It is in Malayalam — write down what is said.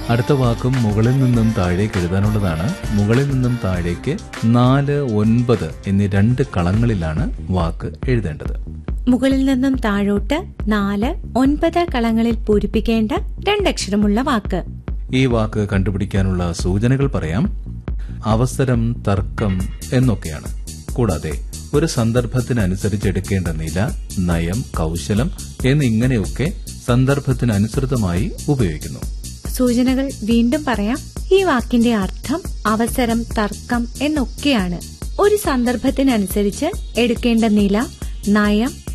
അടുത്ത വാക്കും മുകളിൽ നിന്നും താഴേക്ക് എഴുതാനുള്ളതാണ് മുകളിൽ നിന്നും താഴേക്ക് നാല് ഒൻപത് എന്നീ രണ്ട് കളങ്ങളിലാണ് വാക്ക് എഴുതേണ്ടത് മുകളിൽ നിന്നും താഴോട്ട് നാല് ഒൻപത് കളങ്ങളിൽ പൂരിപ്പിക്കേണ്ട രണ്ടക്ഷരമുള്ള വാക്ക് ഈ വാക്ക് കണ്ടുപിടിക്കാനുള്ള സൂചനകൾ പറയാം അവസരം തർക്കം എന്നൊക്കെയാണ് കൂടാതെ ഒരു സന്ദർഭത്തിനനുസരിച്ച് എടുക്കേണ്ട നില നയം കൗശലം എന്നിങ്ങനെയൊക്കെ സന്ദർഭത്തിനനുസൃതമായി ഉപയോഗിക്കുന്നു സൂചനകൾ വീണ്ടും പറയാം ഈ വാക്കിന്റെ അർത്ഥം അവസരം തർക്കം എന്നൊക്കെയാണ് ഒരു സന്ദർഭത്തിനനുസരിച്ച് എടുക്കേണ്ട നില നയം